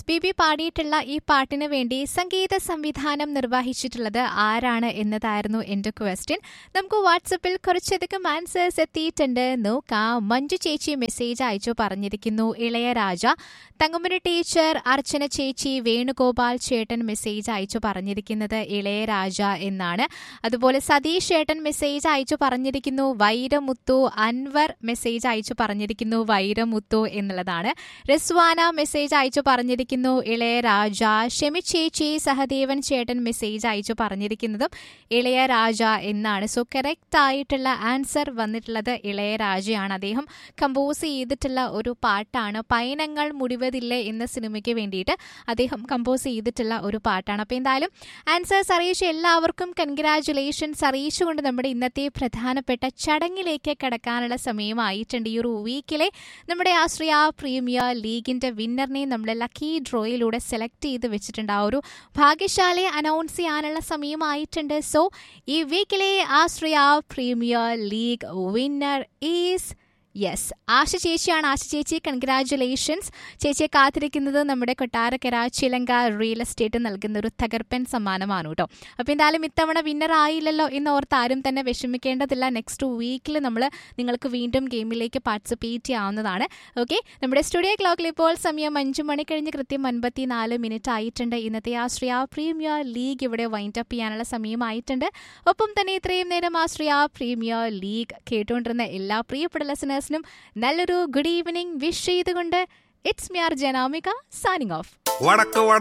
B B പാടിയിട്ടുള്ള ഈ പാട്ടിന് വേണ്ടി സംഗീത സംവിധാനം നിർവഹിച്ചിട്ടുള്ളത് ആരാണ് എന്നതായിരുന്നു എന്റെ ക്വസ്റ്റ്യൻ നമുക്ക് വാട്സപ്പിൽ കുറച്ചധികം ആൻസേഴ്സ് എത്തിയിട്ടുണ്ട് നോക്കാം മഞ്ജു ചേച്ചി മെസ്സേജ് അയച്ചു പറഞ്ഞിരിക്കുന്നു ഇളയരാജ തങ്കമ്മന് ടീച്ചർ അർച്ചന ചേച്ചി വേണുഗോപാൽ ചേട്ടൻ മെസ്സേജ് അയച്ചു പറഞ്ഞിരിക്കുന്നത് ഇളയരാജ എന്നാണ് അതുപോലെ സതീഷ് ചേട്ടൻ മെസ്സേജ് അയച്ചു പറഞ്ഞിരിക്കുന്നു വൈരമുത്തു അൻവർ മെസ്സേജ് അയച്ചു പറഞ്ഞിരിക്കുന്നു വൈരമുത്തു എന്നുള്ളതാണ് റിസ്വാന മെസ്സേജ് അയച്ചു പറഞ്ഞിരിക്കുന്നു ഇളയരാജ ഷെമി ചേച്ചി സഹദേവൻ ചേട്ടൻ മെസ്സേജ് അയച്ചു പറഞ്ഞിരിക്കുന്നതും ഇളയരാജ എന്നാണ് സോ കറക്റ്റ് ആയിട്ടുള്ള ആൻസർ വന്നിട്ടുള്ളത് ഇളയരാജയാണ് അദ്ദേഹം കമ്പോസ് ചെയ്തിട്ടുള്ള ഒരു പാട്ടാണ് പൈനങ്ങൾ മുടിവതില്ലേ എന്ന സിനിമയ്ക്ക് വേണ്ടിയിട്ട് അദ്ദേഹം കമ്പോസ് ചെയ്തിട്ടുള്ള ഒരു പാട്ടാണ് അപ്പോൾ എന്തായാലും ആൻസേഴ്സ് അറിയിച്ച എല്ലാവർക്കും കൺഗ്രാറ്റുലേഷൻസ് അറിയിച്ചുകൊണ്ട് നമ്മുടെ ഇന്നത്തെ പ്രധാനപ്പെട്ട ചടങ്ങിലേക്ക് കടക്കാനുള്ള സമയമായിട്ടുണ്ട് ഈ ഒരു വീക്കിലെ നമ്മുടെ ആശ്രയ പ്രീമിയർ ലീഗിന്റെ വിന്നറിനെ നമ്മൾ ലക്കി ഡ്രോയിലൂടെ സെലക്ട് ചെയ്ത് വെച്ചിട്ടുണ്ട് ആ ഒരു ഭാഗ്യശാലയെ അനൗൺസ് ചെയ്യാനുള്ള സമയമായിട്ടുണ്ട് സോ ഈ വീക്കിലെ Ashraya premier league winner is yes Asha ചേച്ചിയാണ് ആശ ചേച്ചി കൺഗ്രാറ്റുലേഷൻസ് ചേച്ചിയെ കാത്തിരിക്കുന്നത് നമ്മുടെ കൊട്ടാരക്കര ചിലങ്ക റിയൽ എസ്റ്റേറ്റ് നൽകുന്ന ഒരു തകർപ്പൻ സമ്മാനമാണ് കേട്ടോ അപ്പോൾ എന്തായാലും ഇത്തവണ വിന്നർ ആയില്ലല്ലോ എന്ന് ഓർത്ത് ആരും തന്നെ വിഷമിക്കേണ്ടതില്ല നെക്സ്റ്റ് വീക്കിൽ നമ്മൾ നിങ്ങൾക്ക് വീണ്ടും ഗെയിമിലേക്ക് പാർട്ടിസിപ്പേറ്റ് ചെയ്യാവുന്നതാണ് ഓക്കെ നമ്മുടെ സ്റ്റുഡിയോ ക്ലോക്കിൽ ഇപ്പോൾ സമയം അഞ്ചു മണി കഴിഞ്ഞ് കൃത്യം അൻപത്തി നാല് മിനിറ്റ് ആയിട്ടുണ്ട് ഇന്നത്തെ ആശ്രയ പ്രീമിയർ ലീഗ് ഇവിടെ വൈൻഡ് അപ്പ് ചെയ്യാനുള്ള സമയമായിട്ടുണ്ട് ഒപ്പം തന്നെ ഇത്രയും നേരം ആശ്രയ പ്രീമിയർ ലീഗ് കേട്ടുകൊണ്ടിരുന്ന എല്ലാ പ്രിയപ്പെട്ട ലെസനേഴ്സിനും നല്ലൊരു ഗുഡ് ഈവനിങ് വിഷ് ചെയ്തുകൊണ്ട് ഇറ്റ്സ് മിയാർ ജനാമിക സൈനിങ് ഓഫ് വടക്ക്